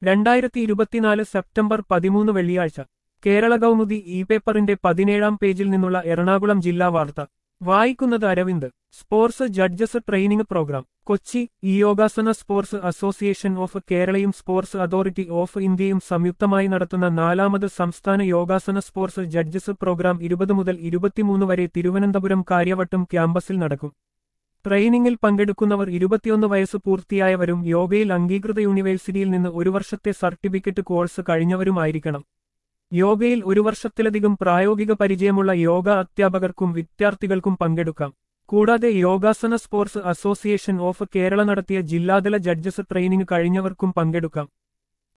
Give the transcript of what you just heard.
രണ്ടായിരത്തി ഇരുപത്തിനാല് സെപ്റ്റംബർ പതിമൂന്ന് വെള്ളിയാഴ്ച കേരള കൗമുദി ഇ പേപ്പറിന്റെ പതിനേഴാം പേജിൽ നിന്നുള്ള എറണാകുളം ജില്ലാ വാർത്ത വായിക്കുന്നത് Aravind sports judges training programme Kochi ഈ യോഗാസന സ്പോർട്സ് അസോസിയേഷൻ ഓഫ് കേരളയും സ്പോർട്സ് അതോറിറ്റി ഓഫ് ഇന്ത്യയും സംയുക്തമായി നടത്തുന്ന നാലാമത് സംസ്ഥാന യോഗാസന സ്പോർട്സ് ജഡ്ജസ് പ്രോഗ്രാം ഇരുപത് മുതൽ ഇരുപത്തിമൂന്ന് വരെ തിരുവനന്തപുരം കാര്യവട്ടം ക്യാമ്പസിൽ നടക്കും ട്രെയിനിങ്ങിൽ പങ്കെടുക്കുന്നവർ ഇരുപത്തിയൊന്ന് വയസ്സ് പൂർത്തിയായവരും യോഗയിൽ അംഗീകൃത യൂണിവേഴ്സിറ്റിയിൽ നിന്ന് ഒരു വർഷത്തെ സർട്ടിഫിക്കറ്റ് കോഴ്സ് കഴിഞ്ഞവരുമായിരിക്കണം യോഗയിൽ ഒരു വർഷത്തിലധികം പ്രായോഗിക പരിചയമുള്ള യോഗ അധ്യാപകർക്കും വിദ്യാർത്ഥികൾക്കും പങ്കെടുക്കാം കൂടാതെ Yogasana sports association of Kerala നടത്തിയ ജില്ലാതല ജഡ്ജസ് ട്രെയിനിംഗ് കഴിഞ്ഞവർക്കും പങ്കെടുക്കാം